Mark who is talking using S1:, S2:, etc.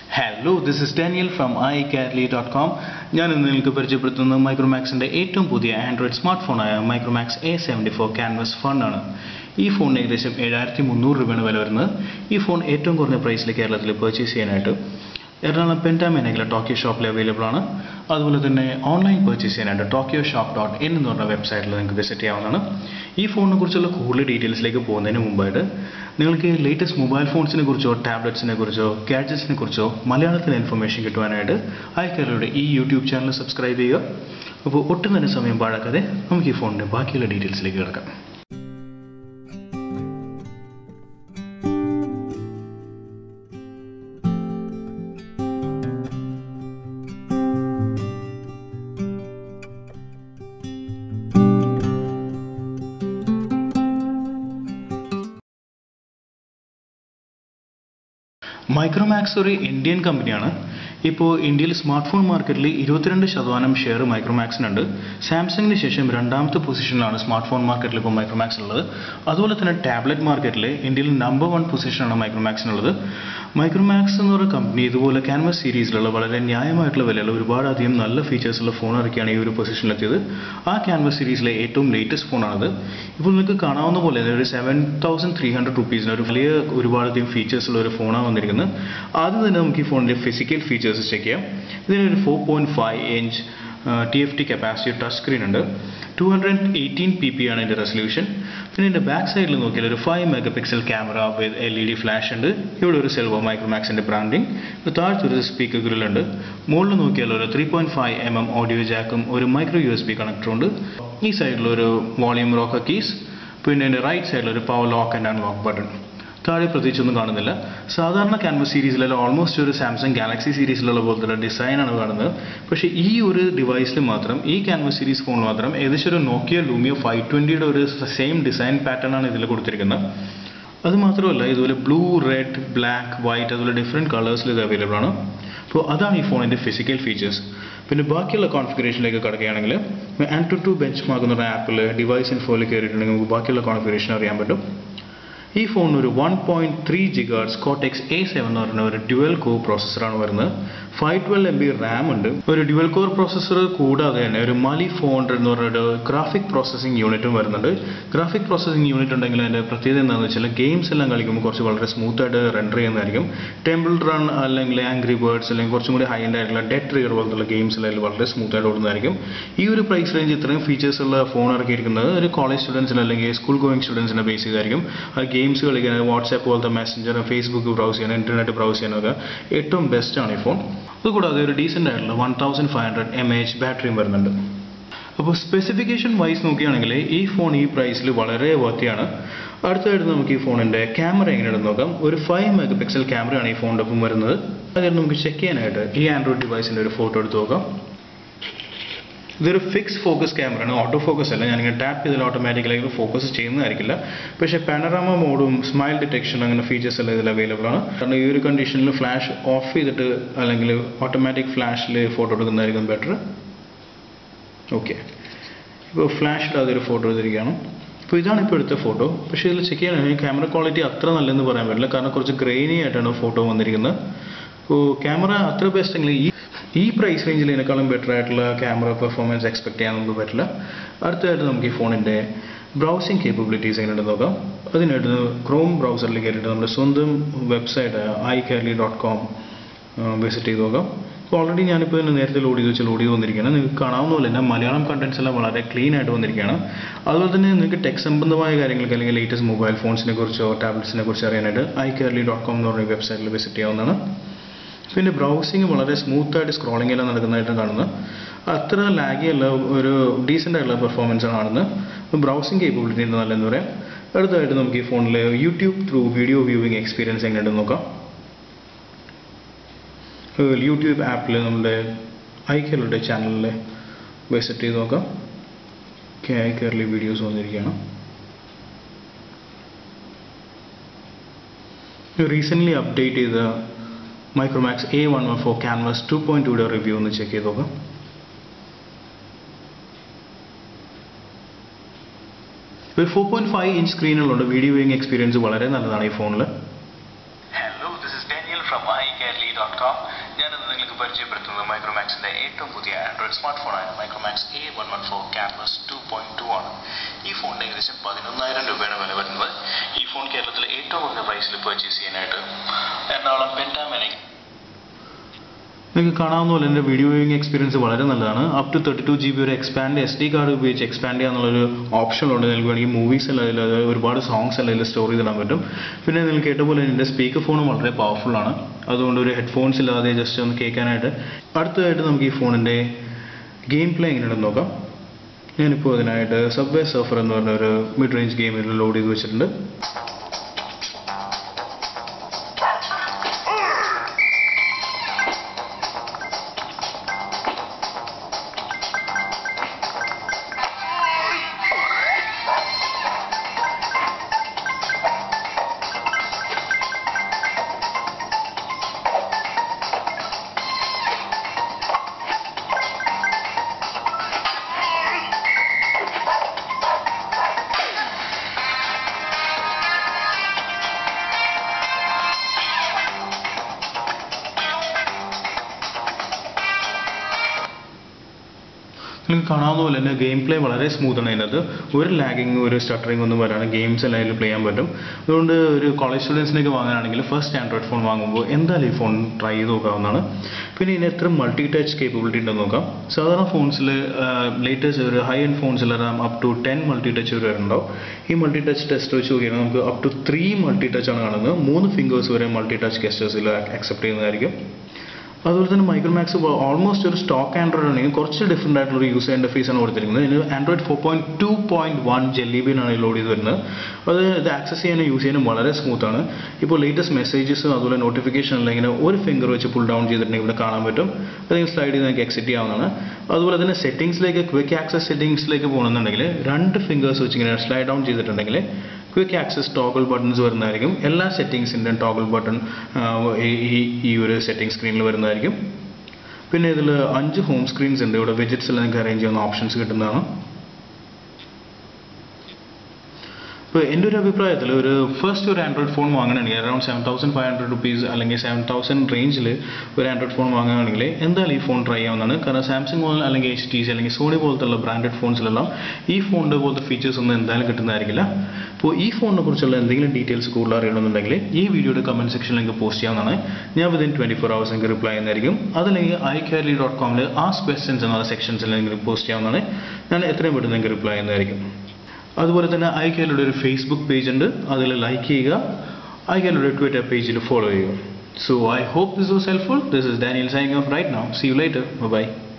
S1: hello this is Daniel from I Carly dot com ഞാൻ ഇന്ന് നിങ്ങൾക്ക് പരിചയപ്പെടുത്തുന്നത് മൈക്രോമാക്സിൻ്റെ ഏറ്റവും പുതിയ ആൻഡ്രോയിഡ് സ്മാർട്ട് ഫോണായ Micromax A seventy four canvas ഫണ്ടാണ് ഈ ഫോണിന് ഏകദേശം ഏഴായിരത്തി മുന്നൂറ് രൂപയാണ് വില വരുന്നത് ഈ ഫോൺ ഏറ്റവും കുറഞ്ഞ പ്രൈസിൽ കേരളത്തിൽ പർച്ചേസ് ചെയ്യാനായിട്ട് എറണാകുളം പെൻറ്റാമേനയിലെ ടോക്കിയോ ഷോപ്പിൽ അവൈലബിൾ ആണ് അതുപോലെ തന്നെ ഓൺലൈൻ പർച്ചേസ് ചെയ്യാനായിട്ട് ടോക്കിയോ ഷോപ്പ് ഡോട്ട് ഇൻ എന്ന് പറഞ്ഞ വെബ്സൈറ്റിൽ നിങ്ങൾക്ക് വിസിറ്റ് ചെയ്യാവുന്നതാണ് ഈ ഫോണിനെ കുറിച്ചുള്ള കൂടുതൽ ഡീറ്റെയിൽസിലേക്ക് പോകുന്നതിന് മുമ്പായിട്ട് നിങ്ങൾക്ക് ലേറ്റസ്റ്റ് മൊബൈൽ ഫോൺസിനെ കുറിച്ചോ ടാബ്ലറ്റ്സിനെ കുറിച്ചോ ഗാഡ്ജറ്റ്സിനെ കുറിച്ചോ മലയാളത്തിൽ ഇൻഫർമേഷൻ കിട്ടുവാനായിട്ട് ഐക്കാരുടെ ഈ യൂട്യൂബ് ചാനൽ സബ്സ്ക്രൈബ് ചെയ്യുക അപ്പോൾ ഒട്ടും തന്നെ സമയം പാഴാക്കാതെ നമുക്ക് ഈ ഫോണിൻ്റെ ബാക്കിയുള്ള ഡീറ്റെയിൽസിലേക്ക് കിടക്കാം മൈക്രോമാക്സ് ഒരു ഇന്ത്യൻ കമ്പനിയാണ് ഇപ്പോൾ ഇന്ത്യയിൽ സ്മാർട്ട് ഫോൺ മാർക്കറ്റിൽ ഇരുപത്തിരണ്ട് ശതമാനം ഷെയർ മൈക്രോമാക്സിനുണ്ട് സാംസങ്ങിന് ശേഷം രണ്ടാമത്തെ പൊസിഷനിലാണ് സ്മാർട്ട് ഫോൺ മാർക്കറ്റിൽ ഇപ്പോൾ മൈക്രോമാക്സ് ഉള്ളത് അതുപോലെ തന്നെ ടാബ്ലറ്റ് മാർക്കറ്റിൽ ഇന്ത്യയിൽ നമ്പർ വൺ പൊസിഷനാണ് മൈക്രോമാക്സിനുള്ളത് മൈക്രോമാക്സ് എന്ന് പറയുന്ന കമ്പനി ഇതുപോലെ ക്യാൻവസ് സീരീസിലുള്ള വളരെ ന്യായമായിട്ടുള്ള വിലയുള്ള ഒരുപാട് അധികം നല്ല ഫീച്ചേഴ്സുള്ള ഫോൺ ഇറക്കിയാണ് ഈ ഒരു പൊസിഷനിലെത്തിയത് ആ ക്യാൻവസ് സീരീസിലെ ഏറ്റവും ലേറ്റസ്റ്റ് ഫോണാണത് ഇപ്പോൾ നിങ്ങൾക്ക് കാണാവുന്ന പോലെ ഒരു സെവൻ തൗസൻഡ് ത്രീ ഹൺഡ്രഡ് റുപ്പീസിന് ഒരു വലിയ ഒരുപാടധികം ഫീച്ചേഴ്സ് ഉള്ള ഒരു ഫോണാണ് വന്നിരിക്കുന്നത് ആദ്യം തന്നെ നമുക്ക് ഈ ഫോണിൻ്റെ ഫിസിക്കൽ ഫീച്ചേഴ്സ് ചെക്ക് ചെയ്യാം ഇതിനൊരു four point five inch T F T capacity touch screen ഉണ്ട് two hundred eighteen P P ആണ് ഇതിൻ്റെ റെസൊല്യൂഷൻ പിന്നെ ഇതിൻ്റെ ബാക്ക് സൈഡിൽ നോക്കിയാൽ ഒരു five megapixel camera with L E D flash ഉണ്ട് ഇവിടെ ഒരു സെൽവോ മൈക്രോമാക്സിൻ്റെ ബ്രാൻഡിങ് ഒരു താഴത്ത് ഒരു സ്പീക്കർ ഗ്രിൽ ഉണ്ട് മുകളിൽ നോക്കിയാൽ ഒരു three point five M M audio ജാക്കും ഒരു മൈക്രോ യു എസ് ബി കണക്ടറും ഉണ്ട് ഈ സൈഡിൽ ഒരു വോളിയം റോക്കർ കീസ് പിന്നെ എൻ്റെ റൈറ്റ് സൈഡിൽ ഒരു power lock and unlock button താഴെ പ്രത്യേകിച്ചൊന്നും കാണുന്നില്ല സാധാരണ ക്യാൻവസ് സീരീസിലെല്ലാം ഓൾമോസ്റ്റ് ഒരു സാംസങ് ഗാലക്സി സീരീസിലുള്ള പോലത്തെ ഡിസൈനാണ് കാണുന്നത് പക്ഷേ ഈ ഒരു ഡിവൈസിൽ മാത്രം ഈ ക്യാൻവസ് സീരീസ് ഫോണിൽ മാത്രം ഏകദേശം ഒരു നോക്കിയ ലൂമിയോ ഫൈവ് ട്വൻറ്റിയുടെ ഒരു സെയിം ഡിസൈൻ പാറ്റേൺ ആണ് ഇതിൽ കൊടുത്തിരിക്കുന്നത് അത് മാത്രമല്ല ഇതുപോലെ ബ്ലൂ റെഡ് ബ്ലാക്ക് വൈറ്റ് അതുപോലെ ഡിഫറെൻറ്റ് കളേഴ്സിൽ ഇത് അവൈലബിൾ ആണ് അപ്പോൾ അതാണ് ഈ ഫോണിൻ്റെ ഫിസിക്കൽ ഫീച്ചേഴ്സ് പിന്നെ ബാക്കിയുള്ള കോൺഫിഗറേഷനിലേക്ക് കിടക്കുകയാണെങ്കിൽ AnTuTu benchmark എന്ന് പറഞ്ഞ ആപ്പിൽ ഡിവൈസ് ഇൻഫോയിൽ കയറിയിട്ടുണ്ടെങ്കിൽ നമുക്ക് ബാക്കിയുള്ള കോൺഫിഗറേഷൻ അറിയാൻ പറ്റും ഈ ഫോണിന് ഒരു one point three gigahertz Cortex A seven എന്ന് പറയുന്ന ഒരു ഡ്യുവൽ കോർ പ്രോസസ്സറാണ് വരുന്നത് five twelve M B RAM ഉണ്ട് ഒരു ഡ്യുവൽ കോർ പ്രോസസ്സർ കൂടാതെ തന്നെ ഒരു മലി ഫോർ ഹൺഡ്രഡ് എന്ന് പറയുന്ന ഒരു ഗ്രാഫിക് പ്രോസസ്സിംഗ് യൂണിറ്റും വരുന്നുണ്ട് ഗ്രാഫിക് പ്രോസസ്സിംഗ് യൂണിറ്റ് ഉണ്ടെങ്കിൽ അതിൻ്റെ പ്രത്യേകത എന്താണെന്ന് വെച്ചാൽ ഗെയിംസ് എല്ലാം കളിക്കുമ്പോൾ കുറച്ച് വളരെ സ്മൂത്ത് ആയിട്ട് റെൻഡർ ചെയ്യുന്നതായിരിക്കും ടെമ്പിൾ റൺ അല്ലെങ്കിൽ ആംഗ്രി ബേർഡ്സ് അല്ലെങ്കിൽ കുറച്ചും കൂടി ഹൈ എൻഡ് ആയിട്ടുള്ള ഡെറ്റ് ട്രിഗർ പോലത്തുള്ള ഗെയിംസിലെല്ലാം വളരെ സ്മൂത്ത് ആയിട്ട് ഓടുന്നതായിരിക്കും ഈ ഒരു പ്രൈസ് റേഞ്ച് ഇത്രയും ഫീച്ചേഴ്സ് ഉള്ള ഫോൺ ഇറക്കിയിരിക്കുന്നത് ഒരു കോളേജ് സ്റ്റുഡൻസിന് അല്ലെങ്കിൽ സ്കൂൾ ഗോയിങ് സ്റ്റുഡൻസിനെ ബേസ് ചെയ്തായിരിക്കും അത് ഗെയിംസ് കളിക്കാൻ വാട്സാപ്പ് പോലത്തെ മെസ്സഞ്ചർ ഫേസ്ബുക്ക് ബ്രൗസ് ചെയ്യാൻ ഇന്റർനെറ്റ് ബ്രൗസ് ചെയ്യാനൊക്കെ ഏറ്റവും ബെസ്റ്റാണ് ഈ ഫോൺ അതുകൂടാതെ ഒരു ഡീസൻ്റ് ആയിട്ടുള്ള one thousand five hundred M H ബാറ്ററിയും വരുന്നുണ്ട് അപ്പോൾ സ്പെസിഫിക്കേഷൻ വൈസ് നോക്കുകയാണെങ്കിൽ ഈ ഫോൺ ഈ പ്രൈസിൽ വളരെ വർത്തിയാണ് അടുത്തതായിട്ട് നമുക്ക് ഈ ഫോണിൻ്റെ ക്യാമറ എങ്ങനെയാണെന്ന് നോക്കാം ഒരു ഫൈവ് മെഗാ പിക്സൽ ക്യാമറയാണ് ഈ ഫോണിൻ്റെ ഒപ്പം വരുന്നത് അതിൽ നമുക്ക് ചെക്ക് ചെയ്യാനായിട്ട് ഈ ആൻഡ്രോയിഡ് ഡിവൈസിൻ്റെ ഒരു ഫോട്ടോ എടുത്ത് നോക്കാം ഇതൊരു ഫിക്സ് ഫോക്കസ് ക്യാമറയാണ് ഓട്ടോ ഫോക്കസ് അല്ല ഞാനിങ്ങനെ ടാപ്പ് ചെയ്താൽ ഓട്ടോമാറ്റിക്കലായി ഫോക്കസ് ചെയ്യുന്നതായിരിക്കില്ല പക്ഷേ പാനറാമ മോഡും സ്മൈൽ ഡിറ്റക്ഷൻ അങ്ങനെ ഫീച്ചേഴ്സ് എല്ലാം ഇതിൽ അവൈലബിൾ ആണ് കാരണം ഈ ഒരു കണ്ടീഷനിൽ ഫ്ലാഷ് ഓഫ് ചെയ്തിട്ട് അല്ലെങ്കിൽ ഓട്ടോമാറ്റിക് ഫ്ലാഷിൽ ഫോട്ടോ എടുക്കുന്നതായിരിക്കും ബെറ്റർ ഓക്കെ ഇപ്പോൾ ഫ്ലാഷ് ഇടാതെ ഒരു ഫോട്ടോ എടുത്തിരിക്കുകയാണ് അപ്പോൾ ഇതാണ് ഇപ്പോൾ എടുത്ത ഫോട്ടോ പക്ഷേ ഇതിൽ ചെക്ക് ചെയ്യാൻ ക്യാമറ ക്വാളിറ്റി അത്ര നല്ലതെന്ന് പറയാൻ പറ്റില്ല കാരണം കുറച്ച് ഗ്രെയിനി ആയിട്ടാണ് ഫോട്ടോ വന്നിരിക്കുന്നത് അപ്പോൾ ക്യാമറ അത്ര ബെസ്റ്റ് എങ്കിൽ ഈ ഈ പ്രൈസ് റേഞ്ചിൽ ഇതിനേക്കാളും ബെറ്റർ ആയിട്ടുള്ള ക്യാമറ പെർഫോമൻസ് എക്സ്പെക്ട് ചെയ്യാൻ നമുക്ക് പറ്റില്ല അടുത്തതായിട്ട് നമുക്ക് ഈ ഫോണിൻ്റെ ബ്രൗസിങ് കേപ്പബിലിറ്റീസ് എങ്ങനെയുണ്ട് നോക്കാം അതിനായിട്ട് ക്രോം ബ്രൗസറിൽ കയറിയിട്ട് നമ്മുടെ സ്വന്തം website I Kerali dot com visit ചെയ്ത് നോക്കാം അപ്പോൾ ഓൾറെഡി ഞാനിപ്പോൾ ഇതിന് നേരത്തെ ലോഡ് ചെയ്ത് വെച്ച് ലോഡ് ചെയ്ത് വന്നിരിക്കുകയാണ് നിങ്ങൾക്ക് കാണാവുന്ന പോലെ തന്നെ മലയാളം കണ്ടൻസ് എല്ലാം വളരെ ക്ലീൻ ആയിട്ട് വന്നിരിക്കുകയാണ് അതുപോലെ തന്നെ നിങ്ങൾക്ക് ടെക് സംബന്ധമായ കാര്യങ്ങൾക്ക് അല്ലെങ്കിൽ ലേറ്റസ്റ്റ് മൊബൈൽ ഫോൺസിനെ കുറിച്ചോ ടാബ്ലറ്റ്സിനെ കുറിച്ചോ അറിയാനായിട്ട് ഐ കേരളി ഡോട്ട് കോം എന്ന് പറഞ്ഞ വെബ്സൈറ്റിൽ വിസിറ്റ് ചെയ്യാവുന്നതാണ് പിന്നെ ബ്രൗസിങ് വളരെ സ്മൂത്ത് ആയിട്ട് സ്ക്രോളിംഗ് എല്ലാം നടക്കുന്നതായിട്ട് കാണുന്നത് അത്ര ലാഗി അല്ല ഒരു ഡീസൻ്റ് ആയിട്ടുള്ള പെർഫോമൻസ് ആണ് കാണുന്നത് ബ്രൗസിങ് കേപ്പബിലിറ്റി ഉണ്ട് നല്ലതെന്ന് പറയാം അടുത്തതായിട്ട് നമുക്ക് ഈ ഫോണിൽ YouTube through video viewing experience എങ്ങനെയുണ്ടെന്ന് നോക്കാം യൂട്യൂബ് ആപ്പിൽ നമ്മുടെ ഐ കേരളയുടെ ചാനലിൽ വിസിറ്റ് ചെയ്ത് നോക്കാം ഓക്കെ ഐ കേരളി വീഡിയോസ് വന്നിരിക്കുകയാണ് റീസെൻ്റ്ലി അപ്ഡേറ്റ് ചെയ്ത Micromax A one one four Canvas two point two review ഒന്ന് ചെക്ക് ചെയ്ത് നോക്കാം ഒരു ഫോർ പോയിൻറ്റ് ഫൈവ് ഇഞ്ച് സ്ക്രീനുള്ളതുകൊണ്ട് വീഡിയോ വ്യൂയിങ് എക്സ്പീരിയൻസ് വളരെ നല്ലതാണ് ഈ ഫോണിൽ
S2: Hello, this is Daniel from iCarly
S1: dot com ഞാനിന്ന് നിങ്ങൾക്ക് പരിചയപ്പെടുത്തുന്നത് മൈക്രോമാക്സിന്റെ ഏറ്റവും പുതിയ ആൻഡ്രോയിഡ് സ്മാർട്ട് ഫോണായ Micromax A one one four Canvas two point two ആണ് ഈ ഫോണിന് ഏകദേശം പതിനൊന്നായിരം രൂപയാണ് വില വരുന്നത് ഈ ഫോൺ കേരളത്തിലെ ഏറ്റവും കുറഞ്ഞ പ്രൈസിൽ പർച്ചേസ് ചെയ്യാനായിട്ട് എറണാകുളം പെൻറ്റാമെനിക് നിങ്ങൾക്ക് കാണാവുന്ന പോലെ എൻ്റെ വീഡിയോ വ്യൂയിങ് എക്സ്പീരിയൻസ് വളരെ നല്ലതാണ് up to thirty two G B ഒരു എക്സ്പാൻഡ് എസ് ഡി കാർഡ് ഉപയോഗിച്ച് എക്സ്പാൻഡ് ചെയ്യാന്നുള്ളൊരു ഓപ്ഷൻ ഉണ്ട് നിങ്ങൾക്ക് വേണമെങ്കിൽ മൂവീസ് എല്ലാം അതിൽ അത് ഒരുപാട് സോങ്സ് എല്ലാം ഇതിൽ സ്റ്റോർ ചെയ്തിടാൻ പറ്റും പിന്നെ നിങ്ങൾക്ക് കേട്ട പോലെ എൻ്റെ സ്പീക്കർ ഫോണും വളരെ പവർഫുൾ ആണ് അതുകൊണ്ട് ഒരു ഹെഡ്ഫോൺസ് ഇല്ലാതെ ജസ്റ്റ് ഒന്ന് കേൾക്കാനായിട്ട് അടുത്തതായിട്ട് നമുക്ക് ഈ ഫോണിൻ്റെ ഗെയിം പ്ലേ എങ്ങനെയാണെന്ന് നോക്കാം ഞാനിപ്പോൾ അതിനായിട്ട് സബ്വേ സഫർ എന്ന് പറഞ്ഞ ഒരു മിഡ് റേഞ്ച് ഗെയിം ഇതിൽ ലോഡ് ചെയ്ത് വെച്ചിട്ടുണ്ട് നിങ്ങൾക്ക് കാണാവുന്ന പോലെ തന്നെ ഗെയിം പ്ലേ വളരെ സ്മൂത്ത് ആണ് അതിനകത്ത് ഒരു ലാഗിങ് ഒരു സ്റ്റട്ടറിങ് ഒന്നും വരാണ് ഗെയിംസ് എല്ലാം അതിൽ പ്ലേ ചെയ്യാൻ പറ്റും അതുകൊണ്ട് ഒരു കോളേജ് സ്റ്റുഡൻസിനൊക്കെ വാങ്ങാനാണെങ്കിൽ ഫസ്റ്റ് ആൻഡ്രോയിഡ് ഫോൺ വാങ്ങുമ്പോൾ എന്തായാലും ഈ ഫോൺ ട്രൈ ചെയ്ത് നോക്കാവുന്നതാണ് പിന്നെ ഇതിന് എത്ര മൾട്ടി ടച്ച് കേപ്പബിലിറ്റി ഉണ്ടെന്ന് നോക്കാം സാധാരണ ഫോൺസിൽ ലേറ്റസ്റ്റ് ഒരു ഹൈ എൻഡ് ഫോൺസിലെല്ലാം up to ten multi touch വരെ ഉണ്ടാവും ഈ മൾട്ടി ടച്ച് ടെസ്റ്റ് വെച്ച് നോക്കിയാൽ നമുക്ക് up to three multi touch ആണ് കാണുന്നത് മൂന്ന് ഫിംഗേഴ്സ് വരെ മൾട്ടി ടച്ച് ഗസ്റ്റേഴ്സിൽ അക്സെപ്റ്റ് ചെയ്യുന്നതായിരിക്കും അതുപോലെ തന്നെ മൈക്രോമാക്സ് ഓൾമോസ്റ്റ് ഒരു സ്റ്റോക്ക് ആൻഡ്രോയിഡ് ആണെങ്കിൽ കുറച്ച് ഡിഫറെൻ്റ് ആയിട്ടുള്ള ഒരു യൂസർ ഇൻ്റർഫേസ് ആണ് കൊടുത്തിരിക്കുന്നത് ഇതിന് Android four point two point one ജെല്ലിബിനാണ് ലോഡ് ചെയ്ത് വരുന്നത് അത് ഇത് ആക്സസ് ചെയ്യാനും യൂസ് ചെയ്യാനും വളരെ സ്മൂത്ത് ആണ് ഇപ്പോൾ ലേറ്റസ്റ്റ് മെസ്സേജസും അതുപോലെ നോട്ടിഫിക്കേഷൻ എല്ലാം ഇങ്ങനെ ഒരു ഫിംഗർ വെച്ച് പുൾ ഡൗൺ ചെയ്തിട്ടുണ്ടെങ്കിൽ ഇവിടെ കാണാൻ പറ്റും അല്ലെങ്കിൽ സ്ലൈഡ് ചെയ്ത് നമുക്ക് എക്സിറ്റ് ചെയ്യാവുന്നതാണ് അതുപോലെ തന്നെ സെറ്റിംഗ്സിലേക്ക് ക്വിക്ക് ആക്സസ് സെറ്റിംഗ്സിലേക്ക് പോകണമെന്നുണ്ടെങ്കിൽ രണ്ട് ഫിംഗേഴ്സ് വെച്ച് ഇങ്ങനെ സ്ലൈഡ് ഡൗൺ ചെയ്തിട്ടുണ്ടെങ്കിൽ ക്വിക്ക് ആക്സസ് ടോഗിൾ ബട്ടൺസ് വരുന്നതായിരിക്കും എല്ലാ സെറ്റിങ്സിൻ്റെയും ടോഗിൾ ബട്ടൺ ഈ ഈ ഒരു സെറ്റിംഗ് സ്ക്രീനിൽ വരുന്നതായിരിക്കും പിന്നെ ഇതിൽ അഞ്ച് ഹോം സ്ക്രീൻസ് ഉണ്ട് ഇവിടെ വിജിറ്റ്സ് എല്ലാം നിങ്ങൾക്ക് അറേഞ്ച് ചെയ്യുന്ന ഓപ്ഷൻസ് കിട്ടുന്നതാണ് ഇപ്പോൾ എൻ്റെ ഒരു അഭിപ്രായത്തിൽ ഒരു ഫസ്റ്റ് ഒരു ആൻഡ്രോയിഡ് ഫോൺ വാങ്ങണമെങ്കിൽ around seven thousand five hundred rupees അല്ലെങ്കിൽ സെവൻ തൗസൻഡ് റേഞ്ചിൽ ഒരു ആൻഡ്രോയിഡ് ഫോൺ വാങ്ങുകയാണെങ്കിൽ എന്തായാലും ഈ ഫോൺ ട്രൈ ചെയ്യാവുന്നതാണ് കാരണം സാംസങ് പോലെ അല്ലെങ്കിൽ എച്ച് ടി സി അല്ലെങ്കിൽ സോണി പോലത്തുള്ള ബ്രാൻഡഡ് ഫോൺസിലെല്ലാം ഈ ഫോണിൻ്റെ പോലത്തെ ഫീച്ചേഴ്സ് ഒന്നും എന്തായാലും കിട്ടുന്നതായിരിക്കില്ല അപ്പോൾ ഈ ഫോണിനെ കുറിച്ചുള്ള എന്തെങ്കിലും ഡീറ്റെയിൽസ് കൂടുതൽ അറിയണമെന്നുണ്ടെങ്കിൽ ഈ വീഡിയോയുടെ കമൻറ്റ് സെക്ഷനിൽ നിങ്ങൾക്ക് പോസ്റ്റ് ചെയ്യാവുന്നതാണ് ഞാൻ വിതിൻ ട്വൻറ്റി ഫോർ ഹവേഴ്സ് നിങ്ങൾക്ക് റിപ്ലൈ ചെയ്യുന്നതായിരിക്കും അതല്ലെങ്കിൽ ഐ കെയർലി ഡോട്ട് കോമിൽ ആസ് ക്വസ്റ്റ്യൻസ് എന്നുള്ള സെക്ഷൻസിൽ നിങ്ങൾക്ക് പോസ്റ്റ് ചെയ്യാവുന്നതാണ് ഞാൻ എത്രയും പെട്ടെന്ന് നിങ്ങൾക്ക് റിപ്ലൈ ചെയ്യുന്നതായിരിക്കും അതുപോലെ തന്നെ ഐ കെയറുടെ ഒരു ഫേസ്ബുക്ക് പേജ് ഉണ്ട് അതിൽ ലൈക്ക് ചെയ്യുക ഐ കെയറുടെ ട്വിറ്റർ പേജിൽ ഫോളോ ചെയ്യുക so I hope this was helpful this is Daniel signing off right now see you later by